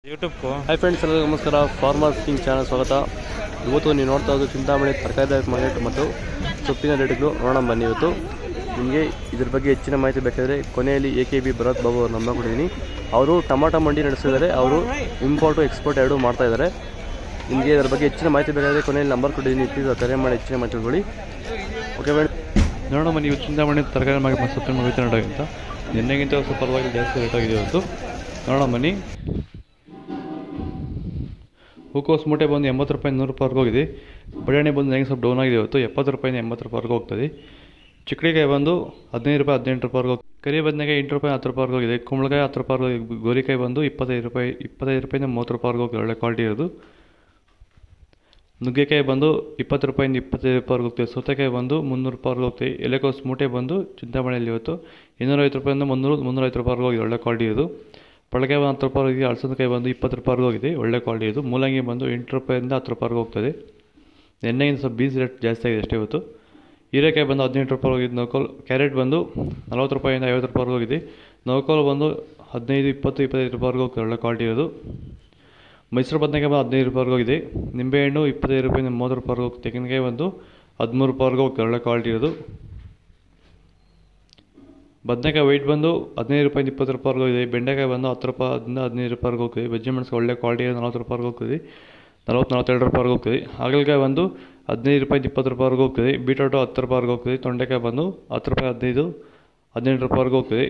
ಯೂಟ್ಯೂಬ್ಗೂ hi friends ಎಲ್ಲರಿಗೂ ನಮಸ್ಕಾರ farmers king channel ಸ್ವಾಗತ ಇವತ್ತು ನೀವು ನೋಡ್ತಾ ಇರೋದು ಚಿಂತಾಮಣಿ ತರಕಾರಿ ಮಾರ್ಕೆಟ್ ಮತ್ತು ಸೊಪ್ಪಿನ ರೇಟ್ಗಳು ನೋಡೋಣ ಬನ್ನಿ ಇವತ್ತು ನಿಮಗೆ ಇದ್ರ ಬಗ್ಗೆ ಹೆಚ್ಚಿನ ಮಾಹಿತಿ ಬೇಕಾದರೆ ಕೊನೆಯಲ್ಲಿ A K B Bharath Babu ಅವ್ರು ನಂಬರ್ ಕೊಟ್ಟಿದ್ದೀನಿ ಅವರು ಟಮಾಟೋ ಮಂಡಿ ನಡೆಸಿದ್ದಾರೆ ಅವರು ಇಂಪೋರ್ಟು ಎಕ್ಸ್ಪೋರ್ಟ್ ಎರಡೂ ಮಾಡ್ತಾ ಇದ್ದಾರೆ ನಿಮಗೆ ಇದರ ಬಗ್ಗೆ ಹೆಚ್ಚಿನ ಮಾಹಿತಿ ಬೇಕಾದರೆ ಕೊನೆಯಲ್ಲಿ ನಂಬರ್ ಕೊಟ್ಟಿದ್ದೀನಿ ಪ್ಲೀಸ್ ಕರೆ ಮಾಡಿ ಹೆಚ್ಚಿನ ಮಾಹಿತಿ ತಿಳ್ಕೊಳ್ಳಿ ಓಕೆ ಫ್ರೆಂಡ್ ನೋಡೋಣ ಬನ್ನಿ ಇವತ್ತು ಚಿಂತಾಮಣಿ ತರಕಾರಿ ಮಾರ್ಕೆಟ್ ಮತ್ತು ಸೊಪ್ಪಿನ ಮಾರ್ಕೆಟ್ ರೇಟಾಗಿಂತ ನಿನ್ನೆಗಿಂತ ಸ್ವಲ್ಪ ಪರವಾಗಿ ಜಾಸ್ತಿ ರೇಟ್ ಆಗಿದೆ ಇವತ್ತು ನೋಡೋಣ ಬನ್ನಿ ಹೂಕೋಸು ಮೂಟೆ ಬಂದು ಎಂಬತ್ತು ರೂಪಾಯಿ ನೂರು ರೂಪಾಯಿವರೆಗೂ ಹೋಗಿದೆ ಬಟಾಣಿ ಬಂದು ಹೆಂಗೆ ಸ್ವಲ್ಪ ಡೌನ್ ಆಗಿದೆ ಇವತ್ತು ಎಪ್ಪತ್ತು ರೂಪಾಯಿಂದ ಎಂಬತ್ತು ರೂಪಾಯಿವರೆಗೂ ಹೋಗ್ತದೆ ಚಿಕ್ಕಡಿಕಾಯಿ ಬಂದು ಹದಿನೈದು ರೂಪಾಯಿ ಹದಿನೆಂಟು ರೂಪಾಯಿವರೆಗೂ ಹೋಗ್- ಕರಿ ಬದನೆಕಾಯಿ ಎಂಟು ರೂಪಾಯಿ ಹತ್ತು ರೂಪಾಯಿವರೆಗೂ ಹೋಗಿದೆ ಕುಂಬಳಕಾಯಿ ಹತ್ತು ರೂಪಾಯಿವರೆಗೂ ಗೋರಿಕಾಯಿ ಬಂದು ಇಪ್ಪತ್ತೈದು ರೂಪಾಯಿ ಇಪ್ಪತ್ತೈದು ರೂಪಾಯಿಂದ ಮೂವತ್ತು ರೂಪಾಯಿವರೆಗೂ ಹೋಗ್ತದೆ ಒಳ್ಳೆ ಕ್ವಾಲಿಟಿ ಇರೋದು ನುಗ್ಗೆಕಾಯಿ ಬಂದು ಇಪ್ಪತ್ತು ರೂಪಾಯಿಂದ ಇಪ್ಪತ್ತೈದು ರೂಪಾಯಿವರೆಗೂ ಹೋಗ್ತದೆ ಸೌತೆಕಾಯಿ ಬಂದು ಮುನ್ನೂರು ರೂಪಾಯಿವರೆಗೂ ಹೋಗ್ತದೆ ಎಲೆಕೋಸು ಮೂಟೆ ಬಂದು ಚಿಂತಾಮಣಿಯಲ್ಲಿ ಇವತ್ತು ಇನ್ನೂರೈವತ್ತು ರೂಪಾಯಿಂದ ಮುನ್ನೂರು ಮುನ್ನೂರೈವತ್ತು ರೂಪಾಯಿವರೆಗೂ ಹೋಗಿದೆ ಒಳ್ಳೆ ಕ್ವಾಲಿಟಿ ಇದು ಪಳಕಾಯಿ ಬಂದು ಹತ್ತು ರೂಪಾಯಿ ಹೋಗಿದೆ ಅಳಸಂದಕಾಯಿ ಬಂದು ಇಪ್ಪತ್ತು ರೂಪಾಯಿವರೆಗೂ ಹೋಗಿದೆ ಒಳ್ಳೆ ಕ್ವಾಲಿಟಿ ಇದು ಮೂಲಂಗಿ ಬಂದು ಎಂಟು ರೂಪಾಯಿಂದ ಹತ್ತು ರೂಪಾಯಿವರೆಗೂ ಹೋಗ್ತದೆ ಎಣ್ಣೆಗಿಂತ ಸ್ವಲ್ಪ ಬೀಸ್ ರೇಟ್ ಜಾಸ್ತಿ ಆಗಿದೆ ಅಷ್ಟೇ ಇವತ್ತು ಹೀರೆಕಾಯಿ ಬಂದು ಹದಿನೆಂಟು ರೂಪಾಯಿ ಹೋಗಿದೆ ನೌಕೋಲ್ ಕ್ಯಾರೆಟ್ ಬಂದು ನಲ್ವತ್ತು ರೂಪಾಯಿಂದ ಐವತ್ತು ರೂಪಾಯಿವರೆಗೂ ಹೋಗಿದೆ ನೌಕೋಲ್ ಬಂದು ಹದಿನೈದು ಇಪ್ಪತ್ತು ಇಪ್ಪತ್ತೈದು ರೂಪಾಯಿವರೆಗೂ ಹೋಗ್ತದೆ ಒಳ್ಳೆ ಕ್ವಾಲಿಟಿ ಇರೋದು ಮೈಸೂರು ಬದನೆಕಾಯಿ ಬಂದು ಹದಿನೈದು ರೂಪಾಯಿವರೆಗೂ ಹೋಗಿದೆ ನಿಂಬೆಹಣ್ಣು ಇಪ್ಪತ್ತೈದು ರೂಪಾಯಿಂದ ಮೂವತ್ತು ರೂಪಾಯಿವರೆಗೂ ಹೋಗ್ತದೆ ತೆಂಗಿನಕಾಯಿ ಬಂದು ಹದಿಮೂರು ರೂಪಾಯಿವರೆಗೂ ಹೋಗ್ತದೆ ಒಳ್ಳೆ ಕ್ವಾಲಿಟಿ ಇರೋದು ಬದನೆಕಾಯಿ ವೆಯ್ಟ್ ಬಂದು ಹದಿನೈದು ರೂಪಾಯಿಂದ ಇಪ್ಪತ್ತು ರೂಪಾಯಿವರೆಗೂ ಇದೆ ಬೆಂಡೆಕಾಯಿ ಬಂದು ಹತ್ತು ರೂಪಾಯಿಂದ ಹದಿನೈದು ರೂಪಾಯಿವರೆಗೂ ಹೋಗ್ತದೆ ಬಜ್ಜಿ ಮೆಣಸು ಒಳ್ಳೆ ಕ್ವಾಲಿಟಿ ನಲ್ವತ್ತು ರೂಪಾಯಿವರೆಗೂ ಹೋಗ್ತದೆ ನಲ್ವತ್ತು ನಲ್ವತ್ತೆರಡು ರೂಪಾಯಿವರೆಗೂ ಹೋಗ್ತದೆ ಹಾಗಲಕಾಯಿ ಬಂದು ಹದಿನೈದು ರೂಪಾಯಿಂದ ಇಪ್ಪತ್ತು ರೂಪಾಯಿವರೆಗೂ ಹೋಗ್ತದೆ ಬೀಟ್ರೋಟು ಹತ್ತು ರೂಪಾಯಿವರೆಗೂ ಹೋಗ್ತದೆ ತೊಂಡೆಕಾಯಿ ಬಂದು ಹತ್ತು ರೂಪಾಯಿ ಹದಿನೈದು ಹದಿನೆಂಟು ರೂಪಾಯಿವರೆಗೂ ಹೋಗ್ತದೆ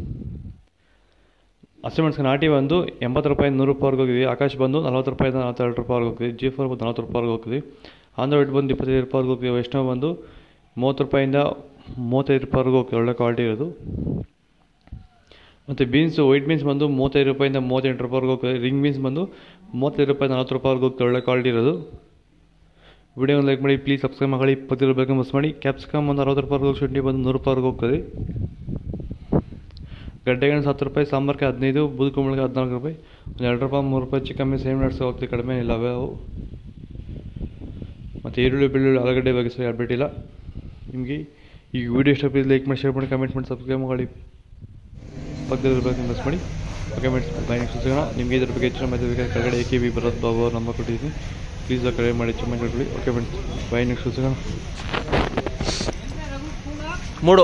ಹಸಿಮೆಣಸಿನ ನಾಟಿ ಬಂದು ಎಂಬತ್ತು ರೂಪಾಯಿಂದ ನೂರು ರೂಪಾಯಿವರೆಗೂ ಹೋಗಿದೆ ಆಕಾಶ ಬಂದು ನಲ್ವತ್ತು ರೂಪಾಯಿಂದ ನಲ್ವತ್ತೆರಡು ರೂಪಾಯಿವರೆಗೂ ಹೋಗ್ತದೆ ಜಿ ಫೋರ್ ಬಂದು ನಲ್ವತ್ತು ರೂಪಾಯಿವರೆಗೂ ಹೋಗ್ತದೆ ಆಂಧ್ರೈಡ್ ಬಂದು ಇಪ್ಪತ್ತೈದು ರೂಪಾಯಿವರೆಗೂ ಹೋಗ್ತದೆ ವೈಷ್ಣವ್ ಬಂದು ಮೂವತ್ತು ರೂಪಾಯಿಂದ ಮೂವತ್ತೈದು ರೂಪಾಯಿವರೆಗೂ ಹೋಗ್ತದೆ ಒಳ್ಳೆ ಕ್ವಾಲಿಟಿ ಇರೋದು ಮತ್ತು ಬೀನ್ಸು ವೈಟ್ ಬೀನ್ಸ್ ಬಂದು ಮೂವತ್ತೈದು ರೂಪಾಯಿಂದ ಮೂವತ್ತೆಂಟು ರೂಪಾಯಿವರೆಗೂ ಹೋಗ್ತದೆ ರಿಂಗ್ ಬೀನ್ಸ್ ಬಂದು ಮೂವತ್ತೈದು ರೂಪಾಯಿ ನಲ್ವತ್ತು ರೂಪಾಯಿವರೆಗೂ ಹೋಗ್ತದೆ ಒಳ್ಳೆ ಕ್ವಾಲಿಟಿ ಇರೋದು ವಿಡಿಯೋನ ಲೈಕ್ ಮಾಡಿ ಪ್ಲೀಸ್ ಸಬ್ಸ್ಕ್ರೈಬ್ ಮಾಡಿ ಇಪ್ಪತ್ತು ರೂಪಾಯಿಗೆ ಮಿಸ್ ಮಾಡಿ ಕ್ಯಾಪ್ಸಿಕಮ್ ಒಂದು ಅರವತ್ತು ರೂಪಾಯಿವರೆಗೂ ಶುಂಠಿ ಬಂದು ನೂರು ರೂಪಾಯಿವರೆಗೂ ಹೋಗ್ತದೆ ಗಡ್ಡೆಗೆಣಸು ಹತ್ತು ರೂಪಾಯಿ ಸಾಂಬಾರ್ಗೆ ಹದಿನೈದು ಬೂದುಕುಂಬಳಗೆ ಹದಿನಾಲ್ಕು ರೂಪಾಯಿ ಒಂದು ಎರಡು ರೂಪಾಯಿ ಮೂರು ರೂಪಾಯಿ ಚಿಕನ್ ಸೇಮ್ ನಟ್ಸ್ ಹೋಗ್ತದೆ ಕಡಿಮೆ ಇಲ್ಲ ಅವೇ ಅವು ಮತ್ತು ಈರುಳ್ಳಿ ಬೆಳ್ಳುಳ್ಳಿ ಆಲೂಗಡ್ಡೆ ಬಗ್ಗೆ ಸರಿ ಅಪ್ಡೇಟ್ ಇಲ್ಲ ನಿಮಗೆ ಈ ವಿಡಿಯೋ ಇಷ್ಟ ಪ್ಲೀಸ್ ಲೈಕ್ ಮಾಡಿ ಶೇರ್ ಮಾಡಿ ಕಮೆಂಟ್ ಮಾಡಿ ಸಬ್ಸ್ಕ್ರೈಬ್ ಮಾಡಿ ಪಕ್ಕದಲ್ಲಿ ಇರಬೇಕು ಮಿಸ್ ಮಾಡಿ ಓಕೆ ಮೇಡ್ಸ್ ಬೈ ನೆಕ್ಸ್ಟ್ ಸಿಗೋಣ ನಿಮಗೆ ಇದ್ರ ಬಗ್ಗೆ ಹೆಚ್ಚಿನ ಮಾಹಿತಿ ಬೇಕಾದ್ರೆ ಕೆಳಗಡೆ A K B Bharath Babu ಅವ್ರ ನಂಬರ್ ಕೊಟ್ಟಿದ್ದೀನಿ ಪ್ಲೀಸ್ ಕರೆ ಮಾಡಿ ಹೆಚ್ಚು ಮಾಹಿತಿ ಓಕೆ ಫ್ರೆಂಡ್ಸ್ ಬೈ ನೆಕ್ಸ್ಟ್ ಸಿಗೋಣ ಮೂಡು